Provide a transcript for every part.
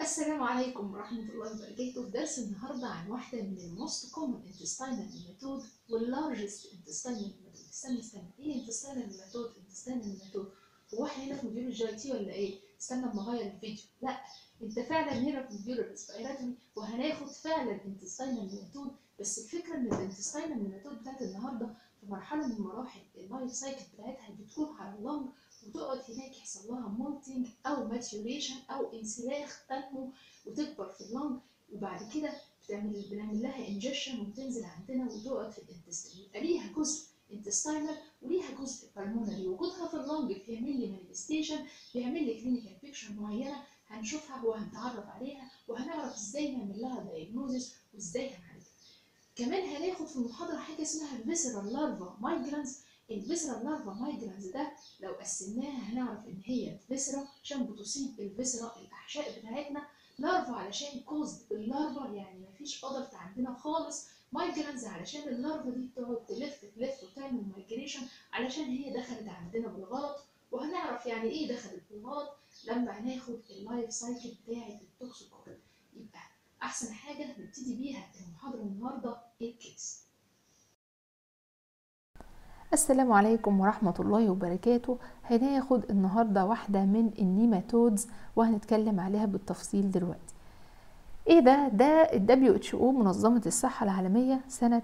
السلام عليكم ورحمة الله وبركاته في درس النهاردة عن واحدة من الموست كومن intestinal nematode واللارجست intestinal nematode استنى استنى ايه intestinal nematode intestinal nematode هو احنا هنا في موديول الجي تي ولا ايه؟ استنى اما اغير الفيديو لا انت فعلا هنا في موديول الريسبيراتوري وهناخد فعلا intestinal nematode بس الفكرة ان الانتستينال nematode بتاعت النهاردة في مرحلة من مراحل اللايف سايكل بتاعتها بتكون على اللنج وتقعد هناك يحصل لها مولتنج او ماتيوريشن او انسلاخ تنمو وتكبر في اللنج وبعد كده بتعمل بنعمل لها انجكشن وبتنزل عندنا وتقعد في الانتستين يبقى ليها جزء انتستينال وليها جزء بالمونري وجودها في اللنج بيعمل لي مانيفستيشن بيعمل لي كلينيكال بيكشر معينه هنشوفها وهنتعرف عليها وهنعرف ازاي نعمل لها دايجنوزس وازاي هنعالجها كمان هناخد في المحاضره حاجه اسمها الفيسرال لارفا مايجرانز الفيسرال لارفا مايجرانز ده لو قسمناها هنعرف ان هي فيسرا عشان بتصيب الفيسرا الاحشاء بتاعتنا لارفا علشان كوزد باللارفا يعني مفيش ادلت عندنا خالص مايجرانز علشان اللارفا دي بتقعد تلف تلف وتعمل مايجريشن علشان هي دخلت عندنا بالغلط وهنعرف يعني ايه دخلت بالغلط لما هناخد اللايف سايكل بتاعت التوكسيكول يبقى احسن حاجه نبتدي بيها المحاضره النهارده الكيس السلام عليكم ورحمة الله وبركاته هناخد النهاردة واحدة من النيماتودز وهنتكلم عليها بالتفصيل دلوقتي ايه ده ده ال WHO منظمة الصحة العالمية سنة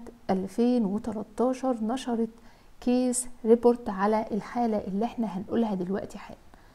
2013 نشرت كيس ريبورت على الحالة اللي احنا هنقولها دلوقتي حالا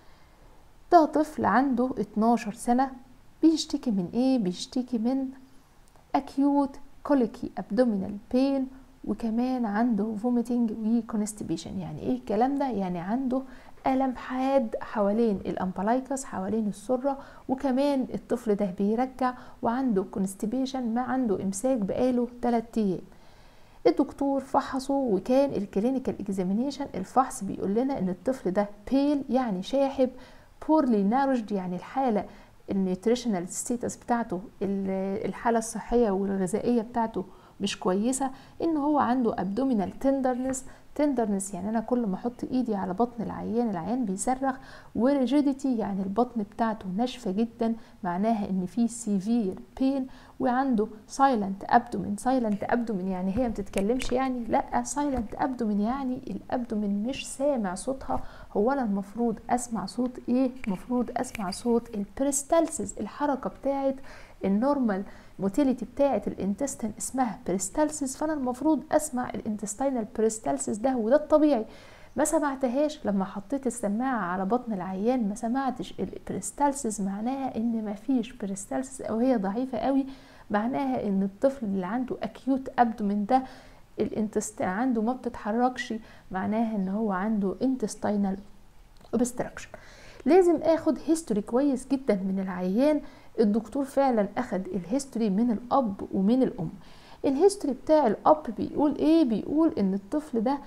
ده طفل عنده 12 سنة بيشتكي من ايه بيشتكي من acute colicky abdominal pain وكمان عنده فوميتنج وكونستيبيشن يعني ايه الكلام ده يعني عنده ألم حاد حوالين الأمبلايكس حوالين السرة وكمان الطفل ده بيرجع وعنده كونستيبيشن ما عنده إمساك بقاله 3 أيام الدكتور فحصه وكان الكلينيكال اكزامينيشن الفحص بيقول لنا ان الطفل ده بيل يعني شاحب بورلي نارجد يعني الحاله النيوتريشنال ستيتس بتاعته الحاله الصحيه والغذائيه بتاعته مش كويسه ان هو عنده ابدومينال تندرنس تندرنس يعني انا كل ما احط ايدي على بطن العيان العيان بيصرخ وريجيديتي يعني البطن بتاعته ناشفه جدا معناها ان في سيفير بين وعنده سايلنت ابدومين سايلنت ابدومين يعني هي ما بتتكلمش يعني لا سايلنت ابدومين يعني الابدومين مش سامع صوتها هو انا المفروض اسمع صوت ايه المفروض اسمع صوت البريستالسيس الحركه بتاعت النورمال موتيليتي بتاعه الانتستين اسمها بريستالسيس فانا المفروض اسمع الانتستينال بريستالسيس ده وده الطبيعي ما سمعتهاش لما حطيت السماعة على بطن العيان ما سمعتش البريستالسيس معناها ان ما فيش بريستالسيس او هي ضعيفة قوي معناها ان الطفل اللي عنده اكيوت ابدومين ده الانتستين عنده ما بتتحركش معناها ان هو عنده انتستينال اوبستراكشن لازم اخد هيستوري كويس جدا من العيان الدكتور فعلا اخد الهيستوري من الاب ومن الام الهيستوري بتاع الاب بيقول ايه بيقول ان الطفل ده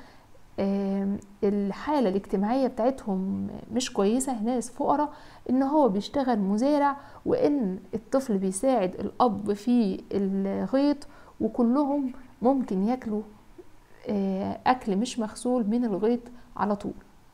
الحالة الاجتماعية بتاعتهم مش كويسة ناس فقراء ان هو بيشتغل مزارع وان الطفل بيساعد الاب في الغيط وكلهم ممكن ياكلوا اكل مش مغسول من الغيط على طول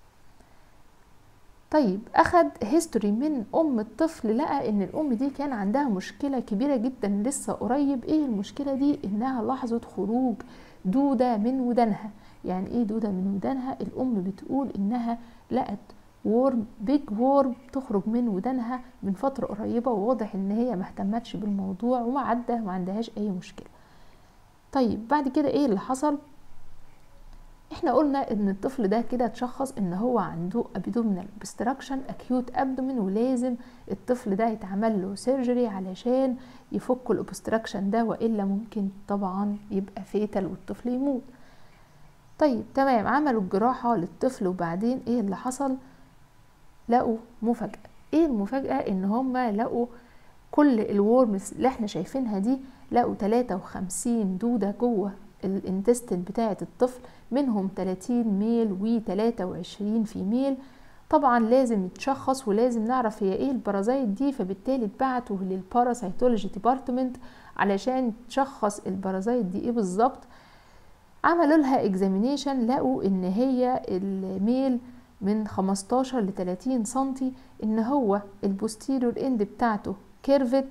طيب اخد هيستوري من ام الطفل لقى ان الام دي كان عندها مشكله كبيره جدا لسه قريب ايه المشكله دي انها لاحظت خروج دوده من ودانها يعني ايه دوده من ودانها الام بتقول انها لقت وورم بيج وورم تخرج من ودانها من فتره قريبه وواضح ان هي ما اهتمتش بالموضوع وما عدى ما عندهاش اي مشكله طيب بعد كده ايه اللي حصل احنا قلنا ان الطفل ده كده اتشخص ان هو عنده ابدومينال obstruction اكيوت ابدومين ولازم الطفل ده يتعمل له سيرجري علشان يفك الاوبستراكشن ده والا ممكن طبعا يبقى فيتال والطفل يموت طيب تمام عملوا الجراحة للطفل وبعدين ايه اللي حصل لقوا مفاجأة ايه المفاجأة ان هما لقوا كل الورمز اللي احنا شايفينها دي لقوا 53 دودة جوه الانتستين بتاعة الطفل منهم 30 ميل و 23 فيميل طبعا لازم يتشخص ولازم نعرف هي ايه البرازيت دي فبالتالي اتبعته للباراسيتولوجي ديبارتمنت علشان تشخص البرازيت دي ايه بالظبط عملوا لها اكزامينيشن لقوا ان هي الميل من 15 ل 30 سنتي ان هو البوستيريور اند بتاعته كيرفد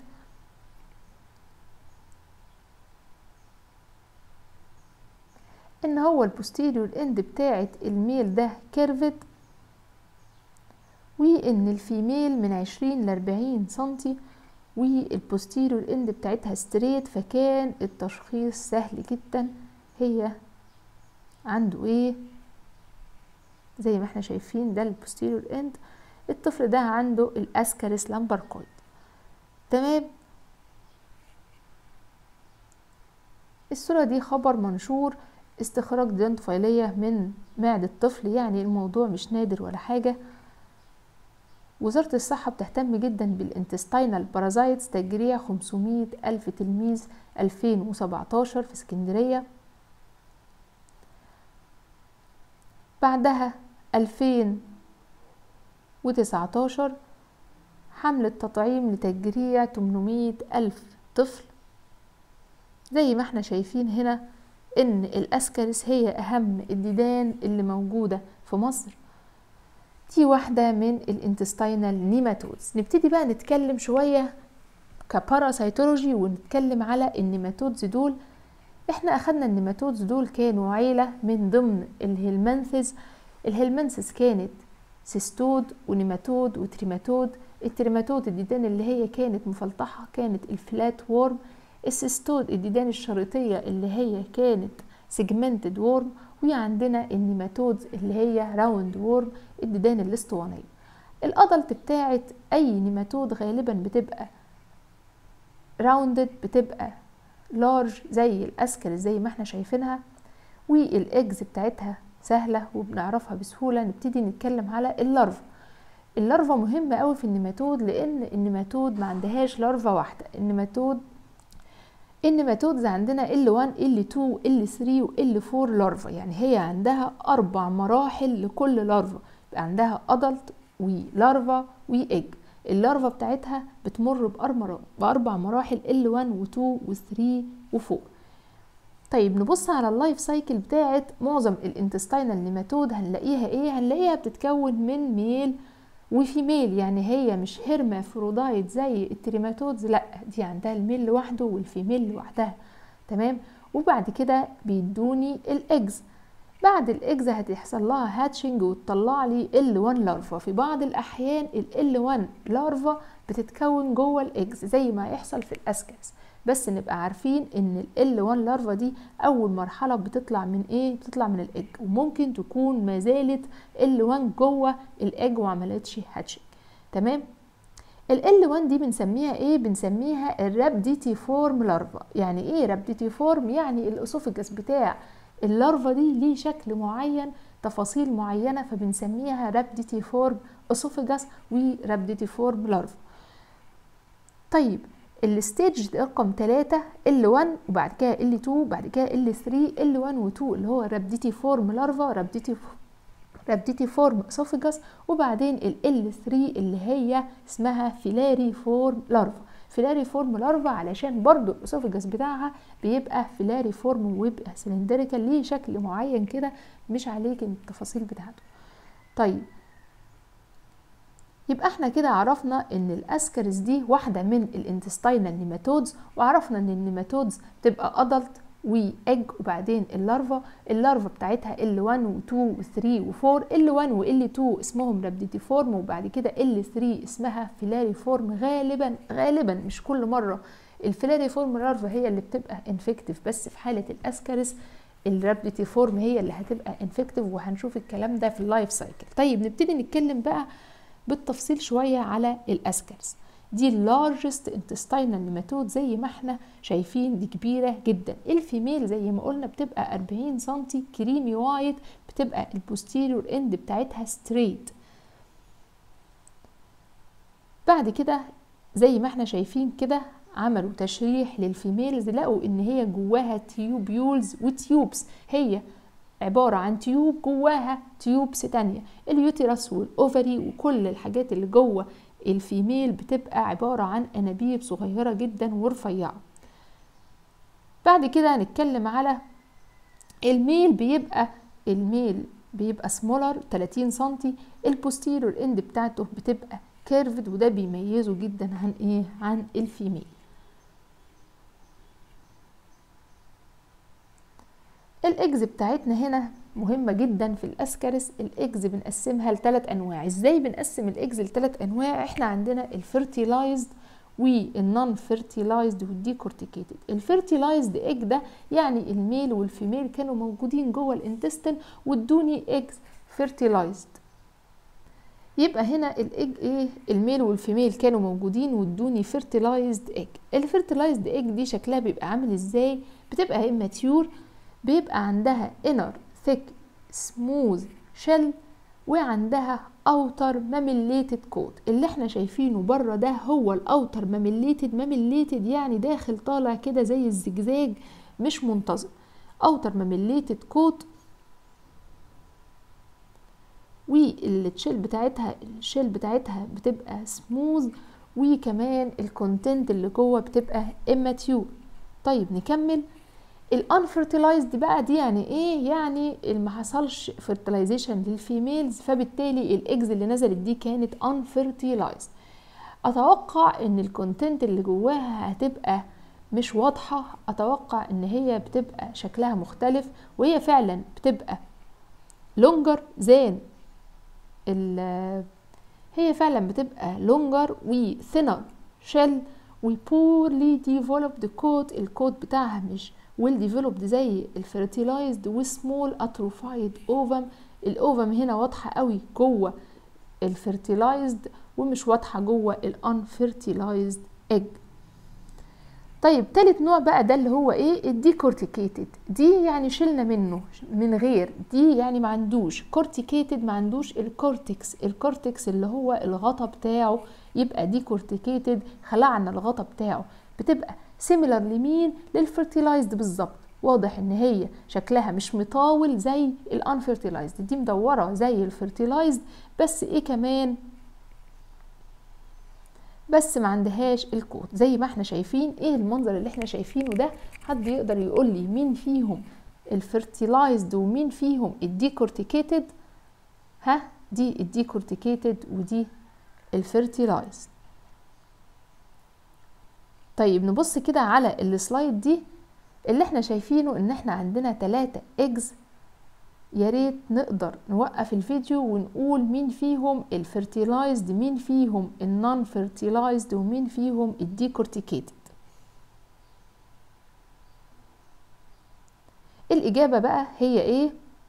ان هو البوستيريور اند بتاعت الميل ده كيرفد وان الفيميل من عشرين لاربعين سنتي والبوستيريور اند بتاعتها ستريت فكان التشخيص سهل جدا هي عنده ايه زي ما احنا شايفين ده البوستيريور اند الطفل ده عنده الاسكاريس لامبركويد تمام الصورة دي خبر منشور استخراج ديانت فايلية من معدة طفل يعني الموضوع مش نادر ولا حاجة وزارة الصحة بتهتم جدا بالانتستينال بارازايتس تجريع 500 ألف تلميذ 2017 في اسكندرية بعدها 2019 حملة تطعيم لتجريع 800 ألف طفل زي ما احنا شايفين هنا ان الاسكارس هي اهم الديدان اللي موجودة في مصر دي واحدة من الانتستينال نيماتودز نبتدي بقى نتكلم شوية كباراسيتولوجي ونتكلم على النيماتودز دول احنا اخدنا النيماتودز دول كانوا عيلة من ضمن الهيلمنثز الهيلمنثز كانت سيستود ونيماتود وتريماتود التريماتود الديدان اللي هي كانت مفلطحة كانت الفلات وورم السيستود الديدان الشريطية اللي هي كانت سيجمنتد وورم وعندنا النيماتودز اللي هي راوند وورم الديدان الاسطوانية الادلت بتاعت اي نيماتود غالبا بتبقى راوندد بتبقى لارج زي الاسكل زي ما احنا شايفينها والاجز بتاعتها سهله وبنعرفها بسهوله نبتدي نتكلم على اللارفا اللارفا مهمه قوي في النيماتود لان النيماتود ما عندهاش لارفا واحده النيماتود النيماتودز عندنا L1 L2 L3 و L4 لارفا يعني هي عندها أربع مراحل لكل لارفا يبقى عندها أدلت ولارفا وإج اللارفا بتاعتها بتمر بأربع مراحل L1 و2 و3 و4 طيب نبص على اللايف سايكل بتاعت معظم الانتستينال نيماتود هنلاقيها ايه هنلاقيها بتتكون من ميل وفيميل يعني هي مش هرمافرودايت زي التريماتودز لا دي عندها الميل لوحده والفيميل لوحدها تمام وبعد كده بيدوني الاجز بعد الاجز هتحصل لها هاتشنج وتطلع لي ال1 لارفا في بعض الاحيان ال1 لارفا بتتكون جوه الاجز زي ما يحصل في الاسكنس بس نبقى عارفين ان ال 1 لارفا دي اول مرحله بتطلع من ايه بتطلع من الاج وممكن تكون ما زالت ال 1 جوه الاج وعملتش هاتشنج تمام ال 1 دي بنسميها ايه بنسميها الرابديتي فورم لارفا يعني ايه رابديتي فورم يعني الاسوفجس بتاع اللارفا دي ليه شكل معين تفاصيل معينه فبنسميها رابديتي فورم اسوفجس ورابديتي فورم لارفا طيب الستيج رقم 3 L1 وبعد كده L2 وبعد كده L3 L1 و2 اللي هو رابديتي فورم لارفا رابديتي رابديتي فورم اسوفيجاس وبعدين ال L3 اللي هي اسمها فيلاري فورم لارفا فيلاري فورم لارفا علشان برضو الاسوفيجاس بتاعها بيبقى فيلاري فورم ويبقى سلندريكال ليه شكل معين كده مش عليك التفاصيل بتاعته طيب يبقى احنا كده عرفنا ان الاسكرس دي واحده من الانتستينال نيماتودز وعرفنا ان النيماتودز بتبقى ادلت واج وبعدين اللارفا اللارفا بتاعتها L1 و2 و3 و4 L1 و L2 اسمهم رابديتي فورم وبعد كده L3 اسمها فيلاري فورم غالبا غالبا مش كل مره الفيلاري فورم لارفا هي اللي بتبقى انفكتيف بس في حاله الاسكرس الرابديتي فورم هي اللي هتبقى انفكتيف وهنشوف الكلام ده في اللايف سايكل طيب نبتدي نتكلم بقى بالتفصيل شوية على الأسكرز دي اللارجست انتستينال نيماتود زي ما احنا شايفين دي كبيرة جدا الفيميل زي ما قلنا بتبقى 40 سنتي كريمي وايت بتبقى البوستيريور اند بتاعتها ستريت بعد كده زي ما احنا شايفين كده عملوا تشريح للفيميلز لقوا ان هي جواها تيوبيولز وتيوبس هي عبارة عن تيوب جواها تيوبس تانية اليوتيرس والأوفري وكل الحاجات اللي جوه الفيميل بتبقى عبارة عن أنابيب صغيرة جدا ورفيعة بعد كده هنتكلم على الميل بيبقى الميل بيبقى سمولر 30 سنتي البوستيرور اند بتاعته بتبقى كيرفد وده بيميزه جدا عن ايه عن الفيميل الاجز بتاعتنا هنا مهمة جدا في الاسكارس الاجز بنقسمها لثلاث انواع ازاي بنقسم الاجز لثلاث انواع احنا عندنا الفيرتيلايزد والنون فيرتيلايزد والديكورتيكيتد الفيرتيلايزد ايج ده يعني الميل والفيميل كانوا موجودين جوه الانتستين وادوني ايجز فيرتيلايزد يبقى هنا الايج ايه الميل والفيميل كانوا موجودين وادوني فيرتيلايزد ايج الفيرتيلايزد ايج دي شكلها بيبقى عامل ازاي بتبقى اماتيور بيبقى عندها inner thick smooth shell وعندها outer mammillated coat اللي احنا شايفينه بره ده هو الاوتر mammillated mammillated يعني داخل طالع كده زي الزجزاج مش منتظم outer mammillated coat والتشيل بتاعتها الشيل بتاعتها بتبقى سموز وكمان الكونتنت اللي جوه بتبقى immature طيب نكمل الانفرتلايزد بقى دي يعني ايه يعني ما حصلش فرتلايزيشن للفيميلز فبالتالي الاجز اللي نزلت دي كانت انفرتلايزد اتوقع ان الكونتنت اللي جواها هتبقى مش واضحة اتوقع ان هي بتبقى شكلها مختلف وهي فعلا بتبقى لونجر زين هي فعلا بتبقى لونجر وثينر شيل وبورلي ديفلوبد كوت الكوت بتاعها مش ويل ديفلوبد زي الفيرتيلايزد وسمول اتروفايد اوفم الاوفم هنا واضحه قوي جوه الفيرتيلايزد ومش واضحه جوه الانفيرتيلايزد ايج طيب تالت نوع بقى ده اللي هو ايه الديكورتيكيتد دي يعني شلنا منه من غير دي يعني ما عندوش كورتيكيتد ما عندوش الكورتكس الكورتكس اللي هو الغطا بتاعه يبقى ديكورتيكيتد خلعنا الغطا بتاعه بتبقى سيميلر لمين للفيرتيلايزد بالظبط واضح ان هي شكلها مش مطاول زي الانفيرتيلايزد دي مدوره زي الفيرتيلايزد بس ايه كمان بس ما عندهاش الكود زي ما احنا شايفين ايه المنظر اللي احنا شايفينه ده حد يقدر يقول لي مين فيهم الفيرتيلايزد ومين فيهم الديكورتيكيتد ها دي الديكورتيكيتد ودي الفيرتيلايزد طيب نبص كده على السلايد دي اللي احنا شايفينه ان احنا عندنا تلاتة اجز يا ريت نقدر نوقف الفيديو ونقول مين فيهم الفيرتيلايزد مين فيهم النون فيرتيلايزد ومين فيهم الديكورتيكيتد الإجابة بقى هي إيه؟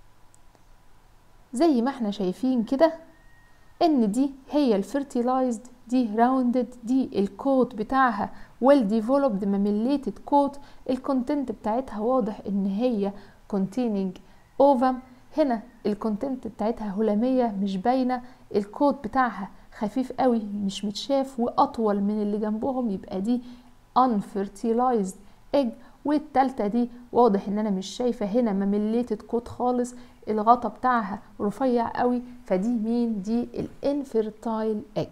زي ما احنا شايفين كده إن دي هي الفيرتيلايزد دي راوندد دي الكوت بتاعها ويل ديفلوبد ماميليتد كوت الكونتنت بتاعتها واضح إن هي containing اوفم هنا الكونتنت بتاعتها هلامية مش باينة الكود بتاعها خفيف قوي مش متشاف واطول من اللي جنبهم يبقى دي unfertilized egg والتالتة دي واضح ان انا مش شايفة هنا ممليتد كود خالص الغطا بتاعها رفيع قوي فدي مين دي الانفيرتايل egg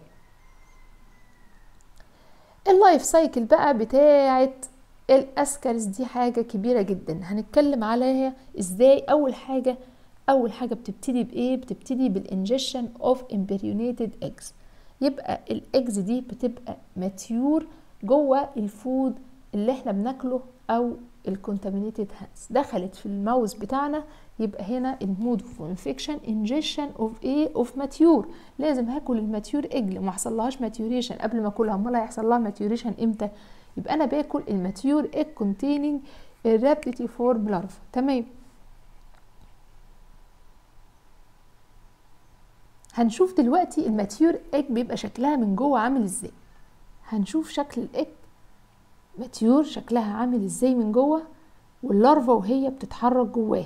اللايف سايكل بقى بتاعت الاسكرز دي حاجة كبيرة جدا هنتكلم عليها ازاي اول حاجة اول حاجة بتبتدي بايه بتبتدي بالانجكشن اوف امبريونيتد ايجز يبقى الايجز دي بتبقى ماتيور جوه الفود اللي احنا بناكله او الكونتامينيتد هانز دخلت في الماوس بتاعنا يبقى هنا المود اوف انفكشن انجكشن اوف ايه اوف ماتيور لازم هاكل الماتيور ايج ما حصلهاش ماتيوريشن قبل ما اكلها امال هيحصل لها ماتيوريشن امتى يبقى انا باكل الماتيور ايج كونتيننج الرابتيتي فورم لارفا تمام هنشوف دلوقتي الماتيور ايج بيبقى شكلها من جوه عامل ازاي هنشوف شكل الايج ماتيور شكلها عامل ازاي من جوه واللارفا وهي بتتحرك جواه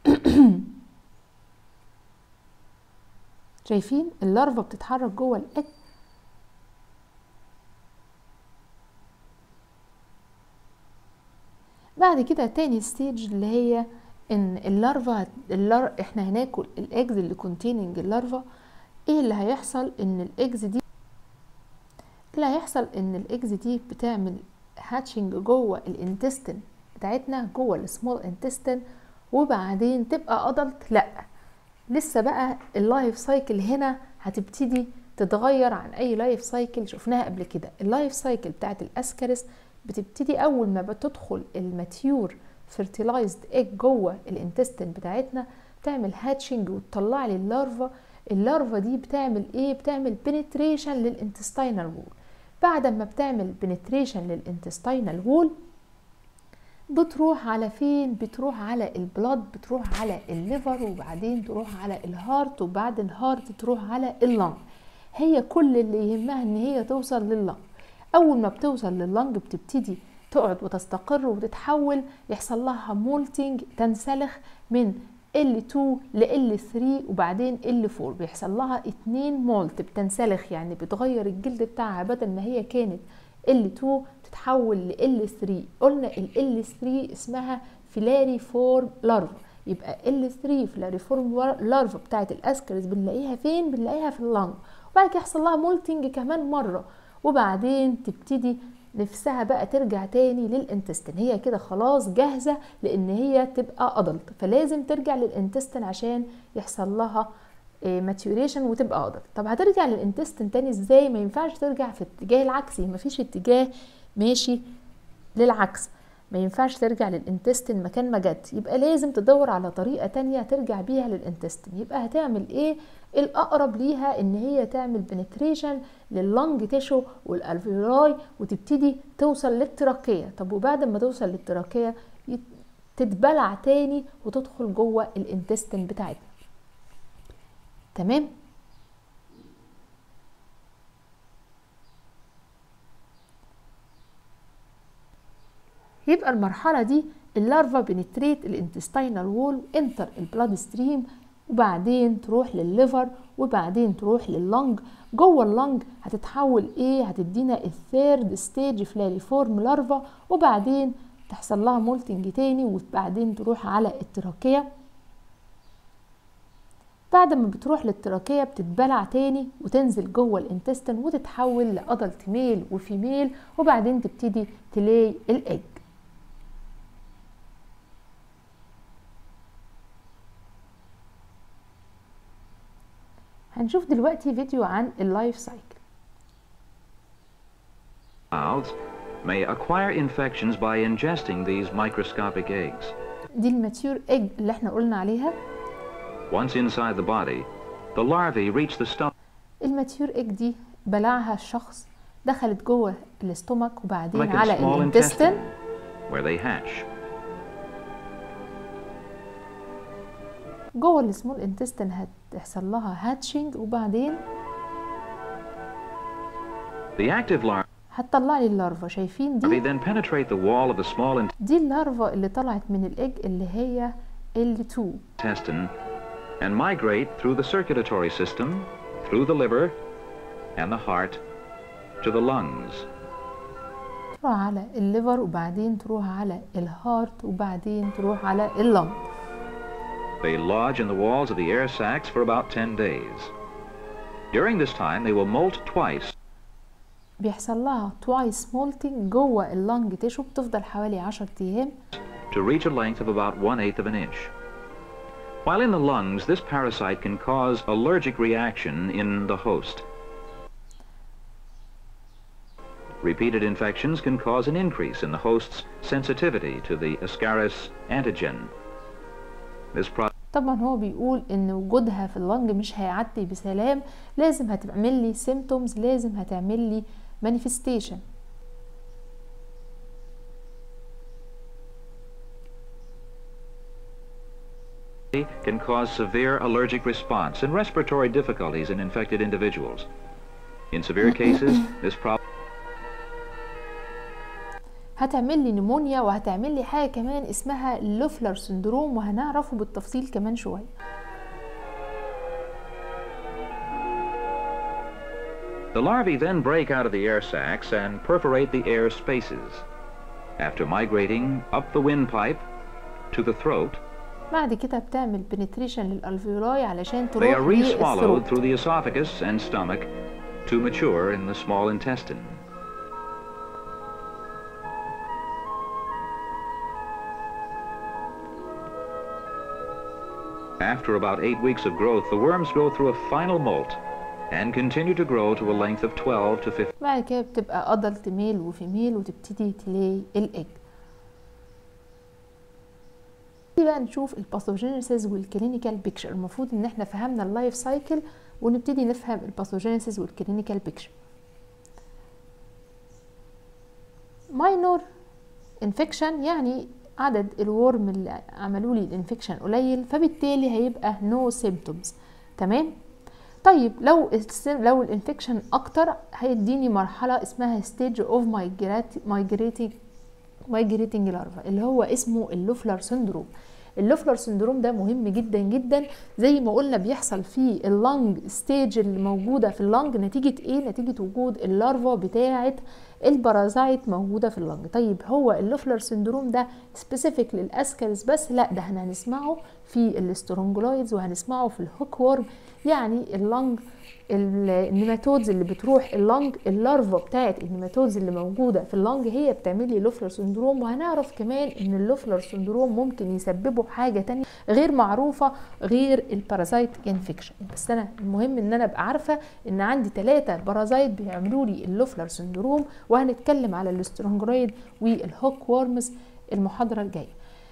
شايفين اللارفا بتتحرك جوه الايج بعد كده تاني ستيج اللي هي ان اللارفا اللار... احنا هناكل الاجز اللي كونتيننج اللارفا ايه اللي هيحصل ان الاجز دي اللي هيحصل ان الاجز دي بتعمل هاتشنج جوه الانتستين بتاعتنا جوه السمول انتستين وبعدين تبقى ادلت لا لسه بقى اللايف سايكل هنا هتبتدي تتغير عن اي لايف سايكل شفناها قبل كده اللايف سايكل بتاعت الاسكارس بتبتدي اول ما بتدخل الماتيور فيرتيلايزد ايج جوه الانتستين بتاعتنا تعمل هاتشنج وتطلع لي اللارفا اللارفا دي بتعمل ايه بتعمل بنتريشن للانتستينال وول بعد ما بتعمل بنتريشن للانتستينال وول بتروح على فين بتروح على البلاد بتروح على الليفر وبعدين تروح على الهارت وبعد الهارت تروح على اللنج هي كل اللي يهمها ان هي توصل لللنج اول ما بتوصل لللنج بتبتدي تقعد وتستقر وتتحول يحصل لها مولتنج تنسلخ من L2 ل L3 وبعدين L4 بيحصل لها اتنين مولت بتنسلخ يعني بتغير الجلد بتاعها بدل ما هي كانت L2 تتحول ل L3 قلنا ال L3 اسمها فيلاري فورم لارفا يبقى L3 فيلاري فورم لارفا بتاعت الاسكرس بنلاقيها فين بنلاقيها في اللنج وبعد كده يحصل لها مولتنج كمان مره وبعدين تبتدي نفسها بقى ترجع تاني للانتستين هي كده خلاص جاهزة لان هي تبقى ادلت فلازم ترجع للانتستين عشان يحصل لها ماتيوريشن وتبقى ادلت طب هترجع للانتستين تاني ازاي ما ينفعش ترجع في الاتجاه العكسي مفيش اتجاه ماشي للعكس ما ينفعش ترجع للانتستين مكان ما جت يبقى لازم تدور على طريقة تانية ترجع بيها للانتستين يبقى هتعمل ايه الاقرب ليها ان هي تعمل بنتريشن لللنج تيشو والالفيولاي وتبتدي توصل للتراكية طب وبعد ما توصل للتراكية تتبلع تاني وتدخل جوه الانتستين بتاعتنا تمام يبقى المرحلة دي اللارفا بنتريت الانتستينال وول انتر البلاد ستريم وبعدين تروح للليفر وبعدين تروح لللنج جوه اللنج هتتحول ايه هتدينا الثيرد ستيج فلاريفورم لارفا وبعدين تحصل لها مولتنج تاني وبعدين تروح على التراكية بعد ما بتروح للتراكية بتتبلع تاني وتنزل جوه الانتستين وتتحول لأدلت ميل وفيميل وبعدين تبتدي تلاقي الإج هنشوف دلوقتي فيديو عن اللايف سايكل mouths may acquire infections by ingesting these microscopic eggs. دي الماتيور ايج اللي احنا قلنا عليها Once inside the body, the larvae reach the stomach الماتيور ايج دي بلعها الشخص دخلت جوه الاستومك وبعدين like a على small الانتستين intestine where they hatch. جوه السمول انتستين هتحصل لها هاتشنج وبعدين The active larvae هتطلع لي اللارفا شايفين دي then penetrate the wall of the small دي اللارفا اللي طلعت من الايج اللي هي L2 intestine and migrate through the circulatory system, through the liver and the heart to the lungs. تروح على الليفر وبعدين تروح على الهارت وبعدين تروح على اللنج They lodge in the walls of the air sacs for about 10 days. During this time, they will molt twice بيحصل لها twice molting جوه اللنج تيشو بتفضل حوالي 10 ايام to reach a length of about one eighth of an inch. While in the lungs, this parasite can cause allergic reaction in the host. Repeated infections can cause an increase in the host's sensitivity to the Ascaris antigen. This process طبعا هو بيقول ان وجودها في اللنج مش هيعدي بسلام لازم هتعمل لي symptoms لازم هتعمل لي manifestation can cause severe allergic response and respiratory difficulties in infected individuals. In severe cases, this problem هتعمل لي نمونيا وهتعمل لي حاجه كمان اسمها لوفلر سندروم وهنعرفه بالتفصيل كمان شويه The larvae then break out of the air sacs and perforate the air spaces. After migrating up the windpipe to the throat, بعد كده بتعمل بنتريشن للالفيولاي علشان they تروح are re-swallowed للثروت through the esophagus and stomach to mature in the small intestine. After about eight weeks of growth, the worms go through a final molt and continue to grow to a length of 12 to 15 بعد كده بتبقى ادلت ميل وفيميل وتبتدي تلاقي الاج نبتدي بقى نشوف الباثوجينيسيس والكلينيكال بيكتشر المفروض ان احنا فهمنا اللايف سايكل ونبتدي نفهم الباثوجينيسيس والكلينيكال بيكتشر ماينور انفكشن يعني عدد الورم اللي عملوا لي الانفكشن قليل فبالتالي هيبقى نو no سيمبتومز تمام طيب لو لو الانفكشن اكتر هيديني مرحله اسمها ستيج اوف مايجريتنج مايجريتنج لارفا اللي هو اسمه اللوفلر سندروم اللوفلر سندروم ده مهم جدا جدا زي ما قلنا بيحصل في اللنج ستيج اللي موجوده في اللنج نتيجه ايه نتيجه وجود اللارفا بتاعه البارازايت موجوده في اللنج طيب هو اللوفلر سندروم ده سبيسيفيك للاسكرز بس لا ده احنا هنسمعه في الاسترونجلايدز وهنسمعه في الهوك وورم يعني اللنج النيماتودز اللي بتروح اللنج اللارفا بتاعت النيماتودز اللي موجوده في اللنج هي بتعمل لي لوفلر سندروم وهنعرف كمان ان اللوفلر سندروم ممكن يسببه حاجه تانية غير معروفه غير البارازايت انفكشن بس انا المهم ان انا ابقى عارفه ان عندي ثلاثه بارازايت بيعملوا لي اللوفلر سندروم وهنتكلم على الاسترونجرايد والهوك وورمز المحاضره الجايه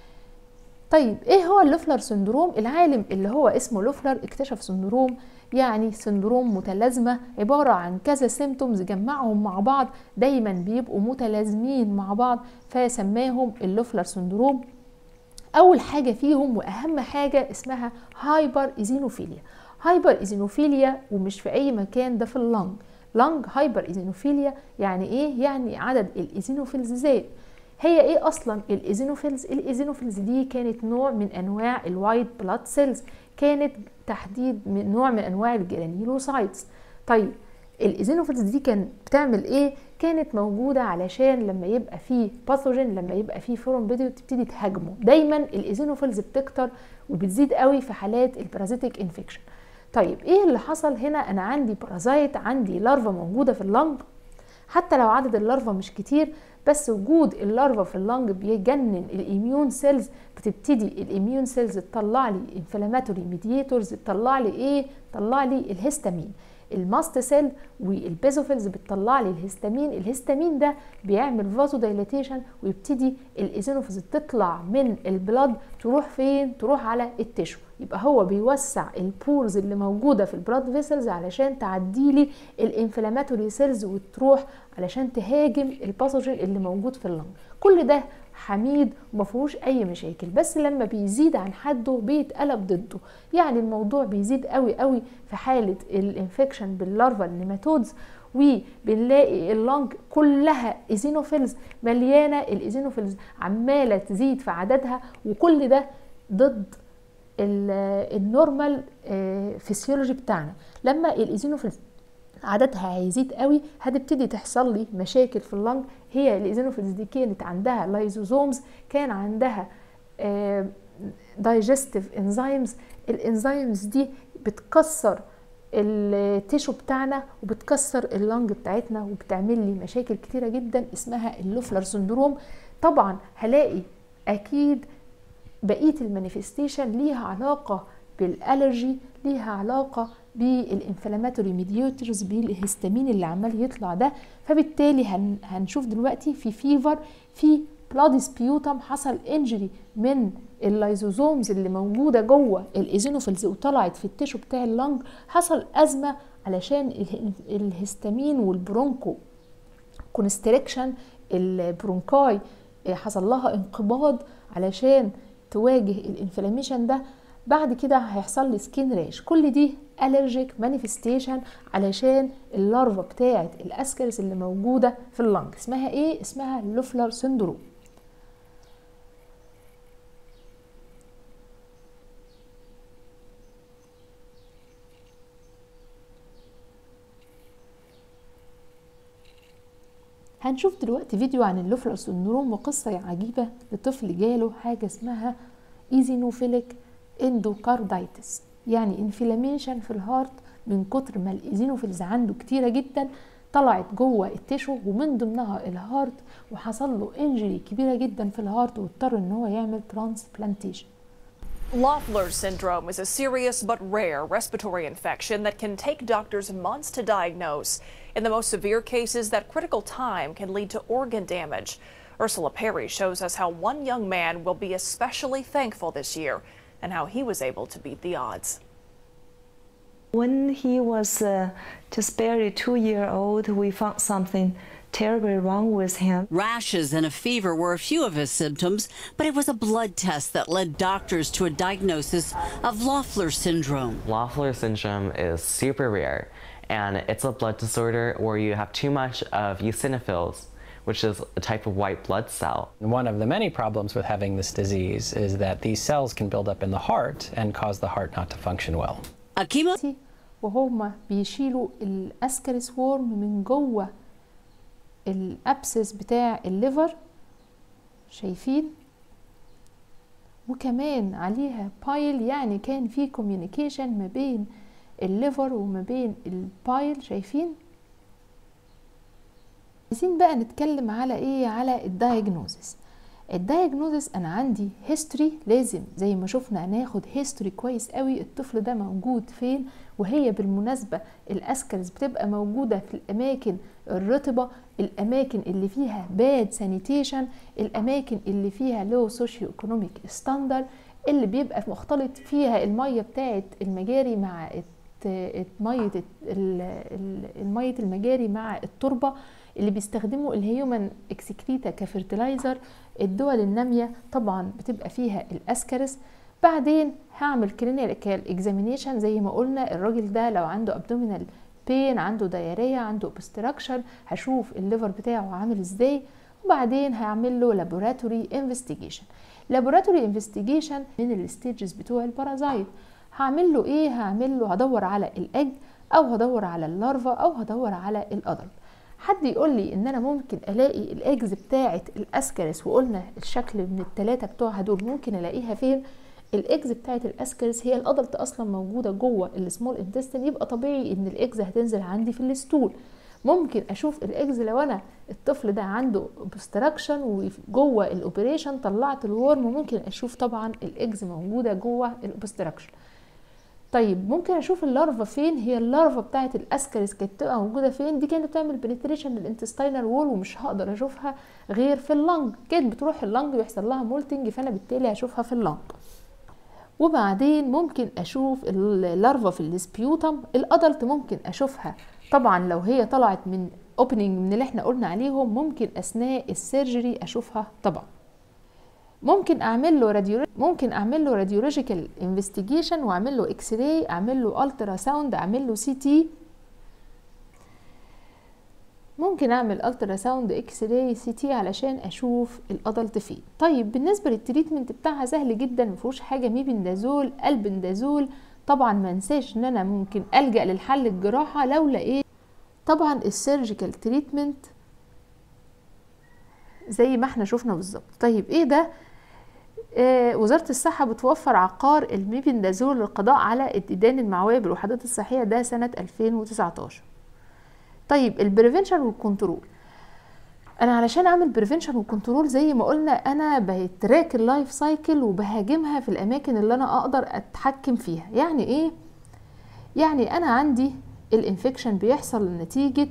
طيب ايه هو اللوفلر سندروم العالم اللي هو اسمه لوفلر اكتشف سندروم يعني سندروم متلازمة عبارة عن كذا سيمتومز جمعهم مع بعض دايما بيبقوا متلازمين مع بعض فسماهم اللوفلر سندروم أول حاجة فيهم وأهم حاجة اسمها هايبر إيزينوفيليا هايبر إيزينوفيليا ومش في أي مكان ده في اللنج لنج هايبر إيزينوفيليا يعني إيه؟ يعني عدد الإيزينوفيلز زاد هي ايه اصلا الايزينوفيلز الايزينوفيلز دي كانت نوع من انواع الوايت بلاد سيلز كانت تحديد من نوع من انواع الجرانيولوسايتس طيب الايزينوفيلز دي كانت بتعمل ايه كانت موجوده علشان لما يبقى فيه باثوجين لما يبقى فيه فورم فيديو تبتدي تهاجمه دايما الايزينوفيلز بتكتر وبتزيد قوي في حالات البارازيتيك انفكشن طيب ايه اللي حصل هنا انا عندي بارازايت عندي لارفا موجوده في اللنج حتى لو عدد اللارفا مش كتير بس وجود اللارفا في اللنج بيجنن الاميون سيلز بتبتدي الاميون سيلز تطلع لي انفلاماتوري ميدياتورز تطلع لي ايه تطلع لي الهستامين الماست سيل والبيزوفيلز بتطلع لي الهستامين الهستامين ده بيعمل فازو دايلاتيشن ويبتدي الايزينوفيلز تطلع من البلاد تروح فين تروح على التشو يبقى هو بيوسع البورز اللي موجوده في البلاد فيسلز علشان تعدي لي الانفلاماتوري سيلز وتروح علشان تهاجم الباثوجين اللي موجود في اللنج كل ده حميد وما فيهوش اي مشاكل بس لما بيزيد عن حده بيتقلب ضده يعني الموضوع بيزيد قوي قوي في حاله الانفكشن باللارفا النيماتودز وبنلاقي اللنج كلها ايزينوفيلز مليانه الايزينوفيلز عماله تزيد في عددها وكل ده ضد النورمال فيسيولوجي بتاعنا لما الايزينوفيلز عددها هيزيد قوي هتبتدي تحصل لي مشاكل في اللنج هي الايزينوفيلز دي كانت عندها لايزوزومز كان عندها دايجستيف انزيمز الانزيمز دي بتكسر التيشو بتاعنا وبتكسر اللنج بتاعتنا وبتعمل لي مشاكل كتيره جدا اسمها اللوفلر سندروم طبعا هلاقي اكيد بقيه المانيفستيشن ليها علاقه بالالرجي ليها علاقه بالانفلاماتوري ميديوترز بالهستامين اللي عمال يطلع ده فبالتالي هن هنشوف دلوقتي في فيفر في بلاد سبيوتم حصل انجري من اللايزوزومز اللي موجوده جوه الايزينوفيلز وطلعت في التيشو بتاع اللنج حصل ازمه علشان الهستامين والبرونكو كونستريكشن البرونكاي حصل لها انقباض علشان تواجه الانفلاميشن ده بعد كده هيحصل لي سكين ريش كل دي الرجيك مانيفستيشن علشان اللارفا بتاعه الاسكرس اللي موجوده في اللنج اسمها ايه اسمها لوفلر سندروم هنشوف دلوقتي فيديو عن اللوفلر سندروم وقصة عجيبة لطفل جاله حاجة اسمها ايزينوفيليك اندوكاردايتس يعني انفلاميشن في الهارت من كتر ما الايزينوفيلز عنده كتيره جدا طلعت جوه التشو ومن ضمنها الهارت وحصل له انجري كبيره جدا في الهارت واضطر ان هو يعمل ترانسبلانتيشن Loeffler syndrome is a serious but rare respiratory infection that can take doctors months to diagnose. In the most severe cases, that critical time can lead to organ damage. Ursula Perry shows us how one young man will be especially thankful this year and how he was able to beat the odds. When he was uh, just barely two year old, we found something terribly wrong with him. Rashes and a fever were a few of his symptoms, but it was a blood test that led doctors to a diagnosis of Loeffler syndrome. Loeffler syndrome is super rare, and it's a blood disorder where you have too much of eosinophils, which is a type of white blood cell. One of the many problems with having this disease is that these cells can build up in the heart and cause the heart not to function well. A chemo وهما بيشيلوا الاسكرس وورم من جوه الابسس بتاع الليفر شايفين وكمان عليها بايل يعني كان في كوميونيكيشن ما بين الليفر وما بين البايل شايفين عايزين بقى نتكلم على ايه على الدايجنوزس الدايجنوزس انا عندي هيستوري لازم زي ما شفنا ناخد هيستوري كويس قوي الطفل ده موجود فين وهي بالمناسبة الاسكرز بتبقى موجودة في الاماكن الرطبة الاماكن اللي فيها باد سانيتيشن الاماكن اللي فيها لو سوشيو ايكونوميك ستاندر اللي بيبقى مختلط فيها المية بتاعت المجاري مع مية المية المجاري مع التربة اللي بيستخدموا الهيومن اكسكريتا كفرتلايزر الدول النامية طبعا بتبقى فيها الاسكرس بعدين هعمل كلينيكال اكزامينيشن زي ما قلنا الراجل ده لو عنده ابدومينال بين عنده دايريا عنده اوبستراكشن هشوف الليفر بتاعه عامل ازاي وبعدين هعمل له لابوراتوري انفستيجيشن لابوراتوري انفستيجيشن من الستيجز بتوع البارازايت هعمل له ايه هعمل له هدور على الاج او هدور على اللارفا او هدور على الادلت حد يقول لي ان انا ممكن الاقي الاجز بتاعه الاسكرس وقلنا الشكل من الثلاثه بتوعها دول ممكن الاقيها فين الاجز بتاعه الاسكرس هي الادلت اصلا موجوده جوه السمول انتستين يبقى طبيعي ان الاجز هتنزل عندي في الستول ممكن اشوف الاجز لو انا الطفل ده عنده اوبستراكشن وجوه الاوبريشن طلعت الورم ممكن اشوف طبعا الاجز موجوده جوه الاوبستراكشن طيب ممكن اشوف اللارفا فين هي اللارفا بتاعه الاسكرس كانت بتبقى موجوده فين دي كانت بتعمل بنتريشن للانتستينال وول ومش هقدر اشوفها غير في اللنج كانت بتروح اللنج ويحصل لها مولتنج فانا بالتالي هشوفها في اللنج وبعدين ممكن اشوف اللارفا في السبيوتم الادلت ممكن اشوفها طبعا لو هي طلعت من اوبننج من اللي احنا قلنا عليهم ممكن اثناء السيرجري اشوفها طبعا ممكن اعمل له راديو ممكن اعمل له راديولوجيكال انفستيجيشن واعمل له اكس راي اعمل له الترا ساوند اعمل له سي تي ممكن اعمل الترا ساوند اكس راي سي تي علشان اشوف الادلت فين طيب بالنسبه للتريتمنت بتاعها سهل جدا مفيهوش حاجه ميبندازول البندازول طبعا ما انساش ان انا ممكن الجا للحل الجراحه لو لقيت طبعا السيرجيكال تريتمنت زي ما احنا شفنا بالظبط طيب ايه ده آه وزارة الصحة بتوفر عقار الميبندازول للقضاء على الديدان المعوية بالوحدات الصحية ده سنة 2019 طيب البريفنشن والكنترول انا علشان اعمل بريفنشن وكنترول زي ما قلنا انا بتراك اللايف سايكل وبهاجمها في الاماكن اللي انا اقدر اتحكم فيها يعني ايه يعني انا عندي الانفكشن بيحصل نتيجه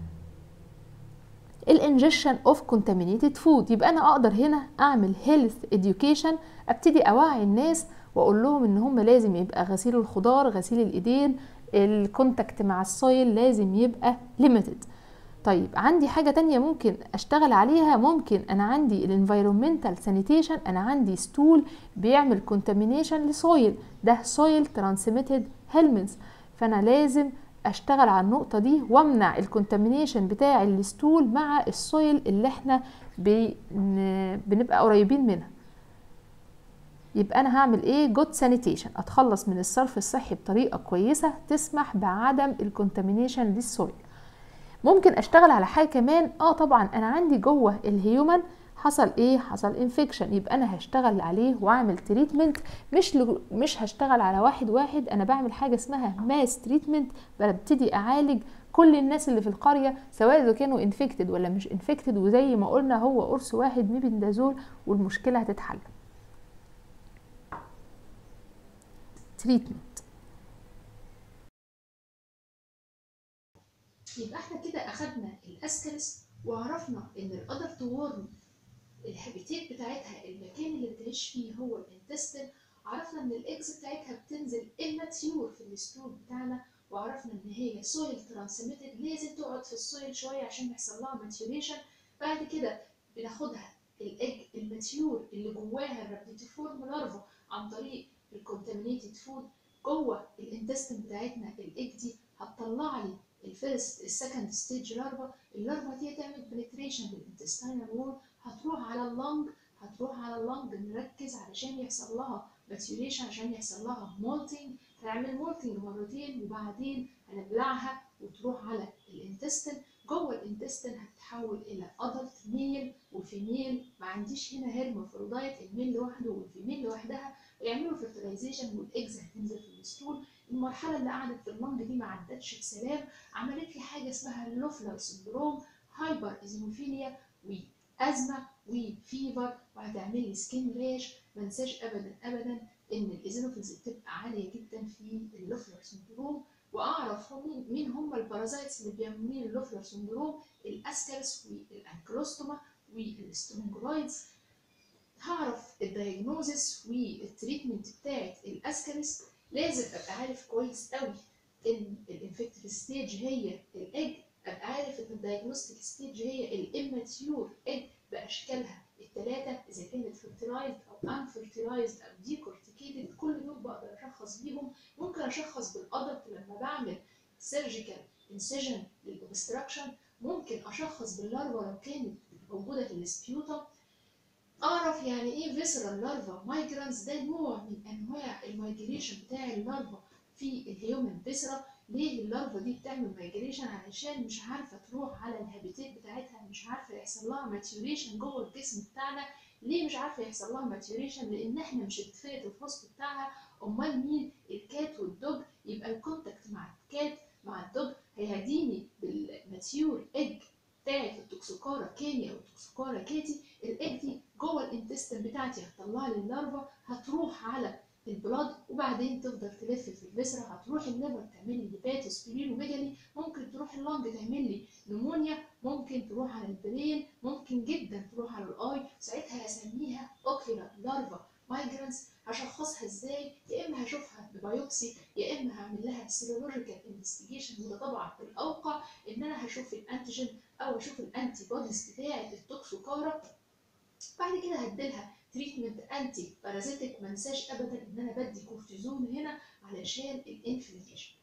الانجكشن اوف كونتامينيتد فود يبقى انا اقدر هنا اعمل هيلث اديوكيشن ابتدي اوعي الناس واقول لهم ان هم لازم يبقى غسيل الخضار غسيل الايدين الكونتاكت مع السويل لازم يبقى ليميتد طيب عندي حاجة تانية ممكن اشتغل عليها ممكن انا عندي الانفيرومنتال سانيتيشن انا عندي ستول بيعمل كونتامينيشن لسويل ده سويل ترانسميتد هيلمنتس فانا لازم اشتغل على النقطة دي وامنع الكونتامينيشن بتاع الستول مع السويل اللي احنا بنبقى قريبين منها يبقى انا هعمل ايه جود سانيتيشن اتخلص من الصرف الصحي بطريقة كويسة تسمح بعدم الكونتامينيشن للسويل ممكن اشتغل على حاجة كمان اه طبعا انا عندي جوه الهيومن حصل ايه حصل انفكشن يبقى انا هشتغل عليه واعمل تريتمنت مش لو مش هشتغل على واحد واحد انا بعمل حاجه اسمها ماس تريتمنت ببتدي اعالج كل الناس اللي في القريه سواء اذا كانوا انفكتد ولا مش انفكتد وزي ما قلنا هو قرص واحد ميبندازول والمشكله هتتحل تريتمنت يبقى احنا كده اخدنا الاسكرس وعرفنا ان الادر وورم الهابيتات بتاعتها المكان اللي بتعيش فيه هو الانتستين عرفنا ان الاكس بتاعتها بتنزل اماتيور في الستول بتاعنا وعرفنا ان هي سويل ترانسميتد لازم تقعد في السويل شويه عشان يحصل لها ماتيوريشن بعد كده بناخدها الاج الماتيور اللي جواها الرابيتيفورم لارفا عن طريق الكونتامينيتد فود جوه الانتستين بتاعتنا الاج دي هتطلع لي الفيرست السكند ستيج لارفا اللارفا دي هتعمل بنتريشن للانتستينال وول هتروح على اللنج هتروح على اللنج نركز علشان يحصل لها ماتيوريشن عشان يحصل لها مولتنج هنعمل مولتنج مرتين وبعدين هنبلعها وتروح على الانتستين جوه الانتستين هتتحول الى ادلت ميل وفيميل ما عنديش هنا هيرمافرودايت الميل لوحده والفيميل لوحدها ويعملوا فيرتلايزيشن والاكز هتنزل في الستول المرحله اللي قعدت في اللنج دي ما عدتش بسلام عملت لي حاجه اسمها اللوفلر سندروم هايبر ايزينوفيليا وازمه وفيفر وهتعمل لي سكين ريش ما انساش ابدا ابدا ان الايزينوفيلز بتبقى عاليه جدا في اللوفلر سندروم واعرف هم مين هم البارازايتس اللي بيعملوا لي اللوفلر سندروم الاسكرس والانكلوستوما والسترونجولايدز هعرف الدايجنوزس والتريتمنت بتاعت الاسكرس لازم ابقى عارف كويس قوي ان الانفكتيف ستيج هي الاج ابقى عارف ان الدايجنوستيك ستيج هي الاماتيور اج باشكالها الثلاثه اذا كانت فيرتلايزد او ان فيرتلايزد او ديكورتيكيتد كل دول بقدر اشخص بيهم ممكن اشخص بالادلت لما بعمل سيرجيكال انسيجن للاوبستراكشن ممكن اشخص باللارفا لو كانت موجوده في السبيوتم اعرف يعني ايه فيسرال لارفا مايجرانس ده نوع من انواع المايجريشن بتاع اللارفا في الهيومن فيسرا ليه اللارفا دي بتعمل مايجريشن علشان مش عارفه تروح على الهابيتات بتاعتها مش عارفه يحصل لها ماتيوريشن جوه الجسم بتاعنا ليه مش عارفه يحصل لها ماتيوريشن لان احنا مش اتفقت الفصل بتاعها امال مين الكات والدوج يبقى الكونتاكت مع الكات مع الدوج هيهديني بالماتيور ايج بتاعت التوكسوكارا كينيا والتوكسوكارا كاتي الايج دي جوه الانتستين بتاعتي هتطلع لي اللارفا هتروح على البلاد وبعدين تفضل تلف في الفيسرا هتروح الليفر تعمل لي هيباتوسبلين وميجالي ممكن تروح اللنج تعمل لي نمونيا ممكن تروح على البرين ممكن جدا تروح على الاي ساعتها هسميها اوكيولار لارفا مايجرانس هشخصها ازاي يا اما هشوفها ببايوبسي يا اما هعمل لها سيرولوجيكال انفستيجيشن وده طبعا الاوقع ان انا هشوف الانتيجين او اشوف الانتي بوديز بتاعه التوكسوكارا بعد كده هديلها تريتمنت انتي بارازيتك ما انساش ابدا ان انا بدي كورتيزون هنا علشان الانفلاميشن